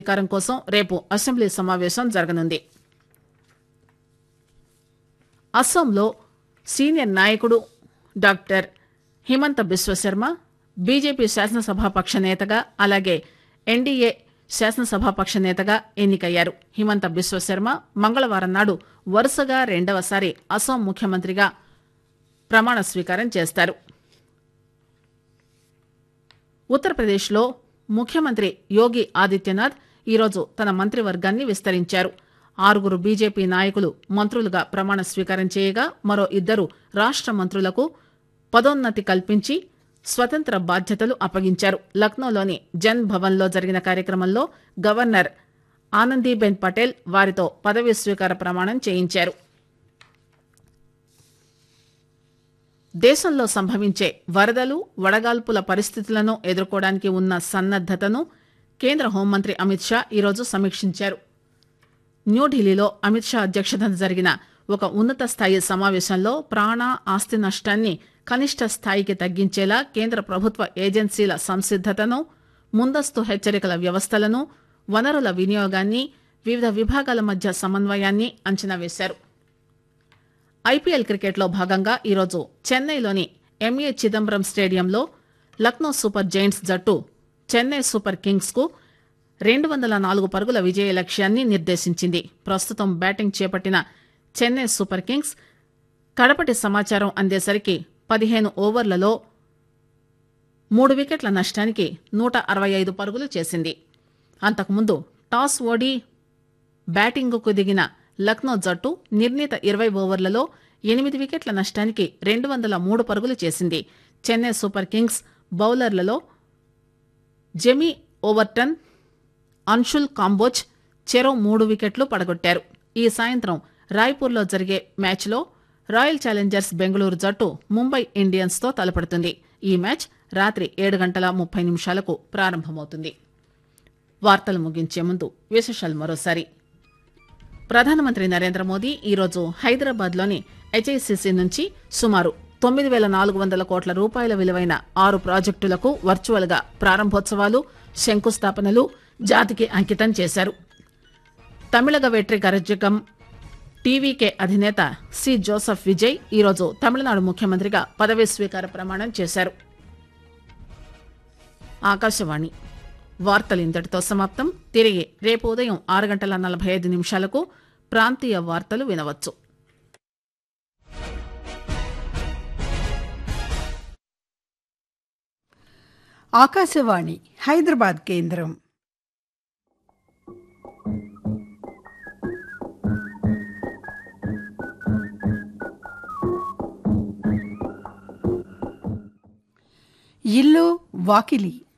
పరిష్కారం కోసం రేపు అసెంబ్లీ సమావేశం జరగనుంది అస్సాంలో సీనియర్ నాయకుడు డాక్టర్ హిమంత బిశ్వశర్మ బీజేపీ శాసనసభాపక్ష నేతగా అలాగే ఎన్డీఏ శాసనసభాపక్ష నేతగా ఎన్నికయ్యారు హిమంత బిశ్వశర్మ మంగళవారం నాడు వరుసగా రెండవసారి అస్సాం ముఖ్యమంత్రిగా ప్రమాణ స్వీకారం చేస్తారు ఉత్తరప్రదేశ్లో ముఖ్యమంత్రి యోగి ఆదిత్యనాథ్ ఈరోజు తన మంత్రివర్గాన్ని విస్తరించారు ఆరుగురు బీజేపీ నాయకులు మంత్రులుగా ప్రమాణ స్వీకారం చేయగా మరో ఇద్దరు రాష్ట మంత్రులకు పదోన్నతి కల్పించి స్వతంత్ర బాధ్యతలు అప్పగించారు లక్నోలోని జన్ భవన్లో జరిగిన కార్యక్రమంలో గవర్నర్ ఆనందీబెన్ పటేల్ వారితో పదవీ స్వీకార ప్రమాణం చేయించారు దేశంలో సంభవించే వరదలు వడగాల్పుల పరిస్థితులను ఎదుర్కోవడానికి ఉన్న సన్నద్దతను కేంద్ర హోంమంత్రి అమిత్ షా ఈరోజు సమీక్షించారు న్యూఢిల్లీలో అమిత్ షా అధ్యక్షతన జరిగిన ఒక ఉన్నత స్థాయి సమావేశంలో ప్రాణ ఆస్తి నష్టాన్ని కనిష్ట స్థాయికి తగ్గించేలా కేంద్ర ప్రభుత్వ ఏజెన్సీల సంసిద్దతను ముందస్తు హెచ్చరికల వ్యవస్థలను వనరుల వినియోగాన్ని వివిధ విభాగాల మధ్య సమన్వయాన్ని అంచనా వేశారు ఐపీఎల్ క్రికెట్లో భాగంగా ఈరోజు చెన్నైలోని ఎంఏ చిదంబరం స్టేడియంలో లక్నో సూపర్ జైంట్స్ జట్టు చెన్నై సూపర్ కింగ్స్ కు రెండు వందల నాలుగు పరుగుల విజయ లక్ష్యాన్ని నిర్దేశించింది ప్రస్తుతం బ్యాటింగ్ చేపట్టిన చెన్నై సూపర్ కింగ్స్ కడపటి సమాచారం అందేసరికి పదిహేను ఓవర్లలో మూడు వికెట్ల నష్టానికి నూట అరవై ఐదు పరుగులు చేసింది అంతకుముందు టాస్ ఓడి బ్యాటింగుకు దిగిన లక్నో జట్టు నిర్ణీత ఇరవై ఓవర్లలో ఎనిమిది వికెట్ల నష్టానికి రెండు వందల మూడు పరుగులు చేసింది చెన్నై సూపర్ కింగ్స్ బౌలర్లలో జెమీ ఓవర్టన్ అన్షుల్ కాంబోజ్ చెరో మూడు వికెట్లు పడగొట్టారు ఈ సాయంత్రం రాయ్పూర్లో జరిగే మ్యాచ్లో రాయల్ ఛాలెంజర్స్ బెంగళూరు జట్టు ముంబై ఇండియన్స్తో తలపడుతుంది ఈ మ్యాచ్ రాత్రి ఏడు గంటల ముప్పై నిమిషాలకు ప్రారంభమవుతుంది వార్తలు ముగించే ముందు విశేషాలు మరోసారి ప్రధానమంత్రి నరేంద్ర మోదీ ఈరోజు హైదరాబాద్లోని హెచ్ఐసిసి నుంచి సుమారు తొమ్మిది వేల నాలుగు వందల కోట్ల రూపాయల విలువైన ఆరు ప్రాజెక్టులకు వర్చువల్గా ప్రారంభోత్సవాలు శంకుస్థాపనలు జాతికి అంకితం చేశారు తమిళగ వెట్రి గరజకం టీవీకే అధినేత సి జోసెఫ్ విజయ్ ఈరోజు తమిళనాడు ముఖ్యమంత్రిగా పదవీ స్వీకార ప్రమాణం చేశారు ఆకాశవాణి వార్తలు ఇంతటితో సమాప్తం తిరిగి రేపు ఉదయం ఆరు గంటల నలభై ఐదు నిమిషాలకు ప్రాంతీయ వార్తలు వినవచ్చు ఆకాశవాణి హైదరాబాద్ కేంద్రం ఇల్లు వాకిలి